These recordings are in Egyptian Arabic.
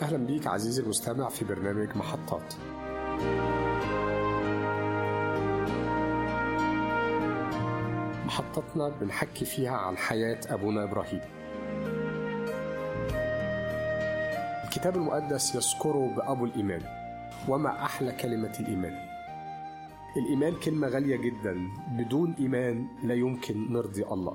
أهلا بيك عزيزي المستمع في برنامج محطات محطتنا بنحكي فيها عن حياة أبونا إبراهيم الكتاب المقدس يذكره بأبو الإيمان وما أحلى كلمة الإيمان الإيمان كلمة غالية جدا بدون إيمان لا يمكن نرضي الله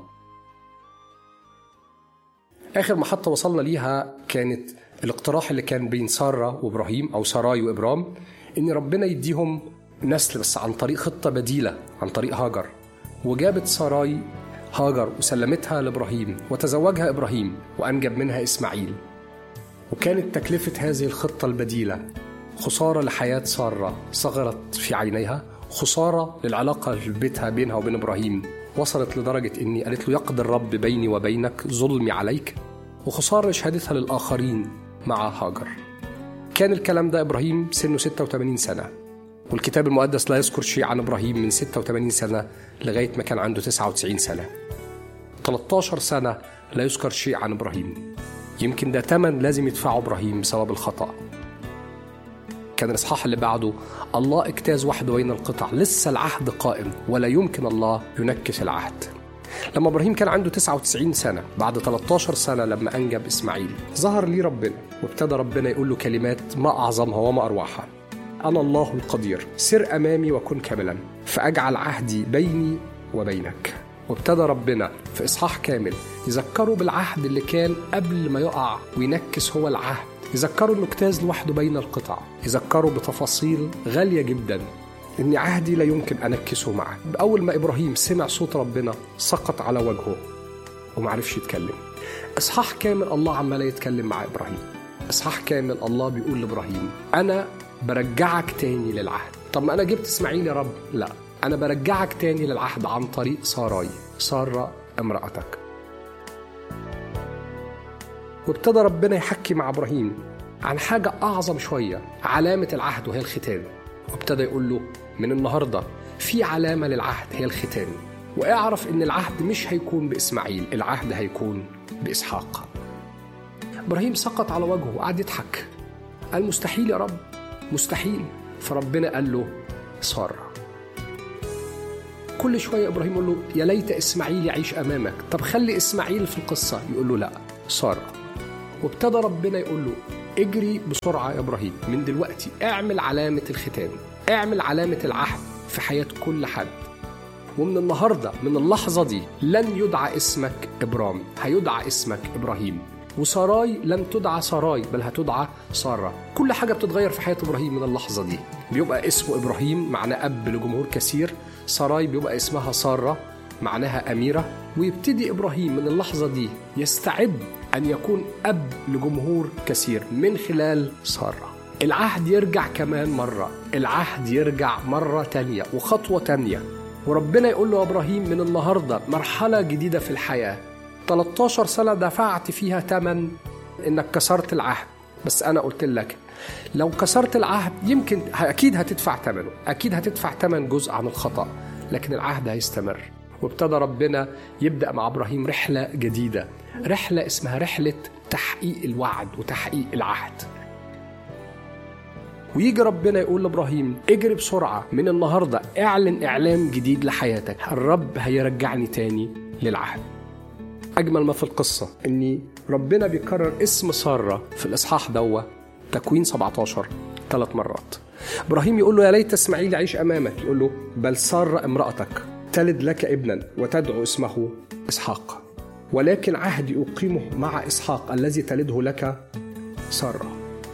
آخر محطة وصلنا ليها كانت الاقتراح اللي كان بين سارة وإبراهيم أو سراي وإبرام إن ربنا يديهم نسل بس عن طريق خطة بديلة عن طريق هاجر وجابت سراي هاجر وسلمتها لإبراهيم وتزوجها إبراهيم وأنجب منها إسماعيل وكانت تكلفة هذه الخطة البديلة خسارة لحياة سارة صغرت في عينيها خسارة للعلاقة في بيتها بينها وبين إبراهيم وصلت لدرجة إني قالت له يقضي الرب بيني وبينك ظلمي عليك وخسارة لشهادتها للآخرين مع هاجر كان الكلام ده إبراهيم سنه 86 سنة والكتاب المقدس لا يذكر شيء عن إبراهيم من 86 سنة لغاية ما كان عنده 99 سنة 13 سنة لا يذكر شيء عن إبراهيم يمكن ده تمن لازم يدفعه إبراهيم بسبب الخطأ كان الإصحاح اللي بعده الله اجتاز وحده بين القطع لسه العهد قائم ولا يمكن الله ينكس العهد لما إبراهيم كان عنده 99 سنة بعد 13 سنة لما أنجب إسماعيل ظهر لي ربنا وابتدى ربنا يقول له كلمات ما أعظمها وما أروعها أنا الله القدير سر أمامي وكن كاملا فأجعل عهدي بيني وبينك وابتدى ربنا في إصحاح كامل يذكره بالعهد اللي كان قبل ما يقع وينكس هو العهد يذكروا انه اجتاز لوحده بين القطع يذكروا بتفاصيل غاليه جدا ان عهدي لا يمكن انكسه معه اول ما ابراهيم سمع صوت ربنا سقط على وجهه ومعرفش يتكلم اصحاح كامل الله عمال يتكلم مع ابراهيم اصحاح كامل الله بيقول لابراهيم انا برجعك تاني للعهد طب ما انا جبت اسماعيل يا رب لا انا برجعك تاني للعهد عن طريق ساراي ساره امراتك وابتدى ربنا يحكي مع ابراهيم عن حاجه اعظم شويه علامه العهد وهي الختان وابتدى يقول له من النهارده في علامه للعهد هي الختان واعرف ان العهد مش هيكون باسماعيل العهد هيكون باسحاق ابراهيم سقط على وجهه وقعد يضحك قال مستحيل يا رب مستحيل فربنا قال له ساره كل شويه ابراهيم يقول له يا ليت اسماعيل يعيش امامك طب خلي اسماعيل في القصه يقول له لا ساره وابتدى ربنا يقول له اجري بسرعة يا إبراهيم من دلوقتي اعمل علامة الختان اعمل علامة العهد في حياة كل حد ومن النهاردة من اللحظة دي لن يدعى اسمك إبرام هيدعى اسمك إبراهيم وسراي لن تدعى سراي بل هتدعى سارة كل حاجة بتتغير في حياة إبراهيم من اللحظة دي بيبقى اسمه إبراهيم معناه أب لجمهور كثير سراي بيبقى اسمها سارة معناها أميرة ويبتدي إبراهيم من اللحظة دي يستعد أن يكون أب لجمهور كثير من خلال سارة العهد يرجع كمان مرة العهد يرجع مرة تانية وخطوة تانية وربنا يقول له إبراهيم من النهاردة مرحلة جديدة في الحياة 13 سنة دفعت فيها تمن إنك كسرت العهد بس أنا قلت لك لو كسرت العهد يمكن أكيد هتدفع ثمنه أكيد هتدفع ثمن جزء عن الخطأ لكن العهد هيستمر وابتدى ربنا يبدأ مع إبراهيم رحلة جديدة رحلة اسمها رحلة تحقيق الوعد وتحقيق العهد ويجي ربنا يقول لابراهيم اجري بسرعه من النهارده اعلن اعلان جديد لحياتك الرب هيرجعني تاني للعهد اجمل ما في القصه ان ربنا بيكرر اسم ساره في الاصحاح دوا تكوين 17 ثلاث مرات ابراهيم يقول له يا ليت اسماعيل يعيش امامك يقول له بل ساره امراتك تلد لك ابنا وتدعو اسمه اسحاق ولكن عهدي اقيمه مع اسحاق الذي تلده لك ساره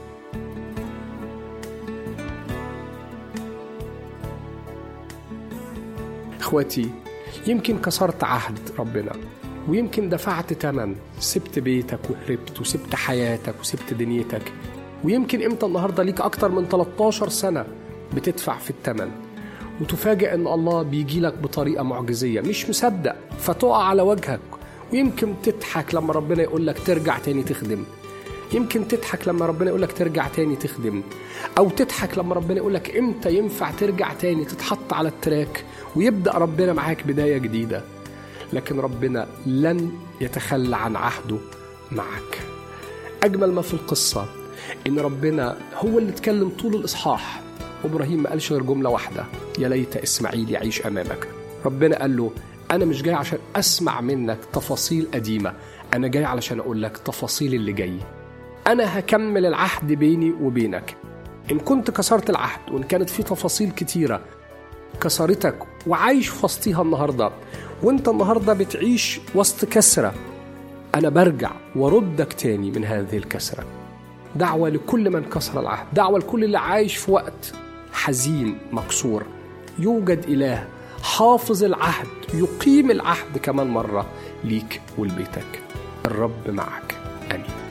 اخواتي يمكن كسرت عهد ربنا ويمكن دفعت تمن سبت بيتك وهربت وسبت حياتك وسبت دنيتك ويمكن امتى النهارده ليك اكتر من 13 سنه بتدفع في التمن وتفاجئ ان الله بيجي لك بطريقه معجزيه مش مصدق فتقع على وجهك ويمكن تضحك لما ربنا يقول لك ترجع تاني تخدم يمكن تضحك لما ربنا يقول لك ترجع تاني تخدم او تضحك لما ربنا يقول لك امتى ينفع ترجع تاني تتحط على التراك ويبدا ربنا معاك بدايه جديده لكن ربنا لن يتخلى عن عهده معك اجمل ما في القصه ان ربنا هو اللي اتكلم طول الاصحاح وابراهيم ما قالش غير جمله واحده يا ليت اسماعيل يعيش امامك ربنا قال له انا مش جاي عشان اسمع منك تفاصيل قديمه انا جاي علشان اقول لك تفاصيل اللي جاي انا هكمل العهد بيني وبينك ان كنت كسرت العهد وان كانت في تفاصيل كتيره كسرتك وعايش في وسطيها النهارده وانت النهارده بتعيش وسط كسره انا برجع وردك تاني من هذه الكسره دعوه لكل من كسر العهد دعوه لكل اللي عايش في وقت حزين مكسور يوجد اله حافظ العهد يقيم العهد كمان مره ليك ولبيتك الرب معك امين